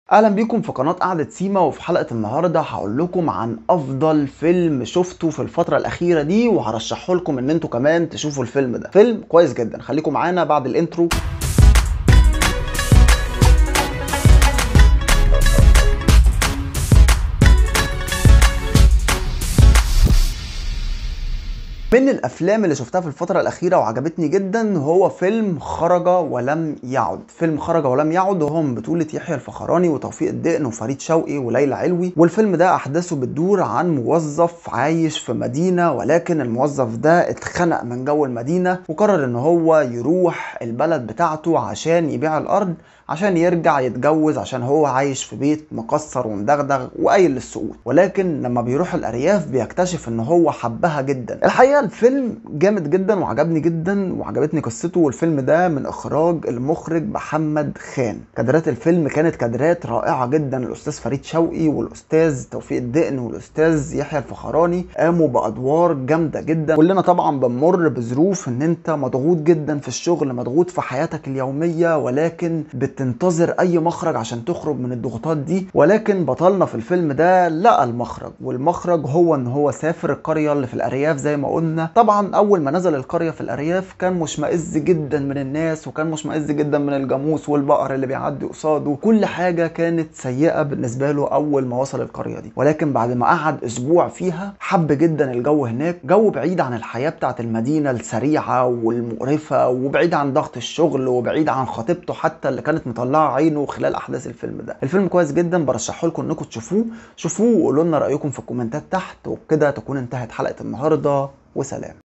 اهلا بيكم في قناه قعده سيما وفي حلقه النهارده هقول لكم عن افضل فيلم شفته في الفتره الاخيره دي وهرشحه لكم ان انتوا كمان تشوفوا الفيلم ده فيلم كويس جدا خليكم معانا بعد الانترو من الافلام اللي شفتها في الفتره الاخيره وعجبتني جدا هو فيلم خرج ولم يعد فيلم خرج ولم يعد وهو من بطوله يحيى الفخراني وتوفيق الدقن وفريد شوقي وليلى علوي والفيلم ده احداثه بتدور عن موظف عايش في مدينه ولكن الموظف ده اتخنق من جو المدينه وقرر ان هو يروح البلد بتاعته عشان يبيع الارض عشان يرجع يتجوز عشان هو عايش في بيت مكسر ومدغدغ وقايل للسقوط ولكن لما بيروح الارياف بيكتشف ان هو حبها جدا الحقيقه الفيلم جامد جدا وعجبني جدا وعجبتني قصته والفيلم ده من اخراج المخرج محمد خان كادرات الفيلم كانت كادرات رائعه جدا الاستاذ فريد شوقي والاستاذ توفيق الدقن والاستاذ يحيى الفخراني قاموا بادوار جامده جدا كلنا طبعا بنمر بظروف ان انت مضغوط جدا في الشغل مضغوط في حياتك اليوميه ولكن بتنتظر اي مخرج عشان تخرج من الضغوطات دي ولكن بطلنا في الفيلم ده لقى المخرج والمخرج هو ان هو سافر القريه اللي في الارياف زي ما قلنا طبعا اول ما نزل القريه في الارياف كان مشمئز جدا من الناس وكان مشمئز جدا من الجاموس والبقر اللي بيعدي قصاده كل حاجه كانت سيئه بالنسبه له اول ما وصل القريه دي ولكن بعد ما قعد اسبوع فيها حب جدا الجو هناك جو بعيد عن الحياه بتاعت المدينه السريعه والمقرفه وبعيد عن ضغط الشغل وبعيد عن خطيبته حتى اللي كانت مطلعه عينه خلال احداث الفيلم ده الفيلم كويس جدا برشحه لكم انكم تشوفوه شوفوه وقولوا لنا رايكم في الكومنتات تحت وبكده تكون انتهت حلقه النهارده وسلام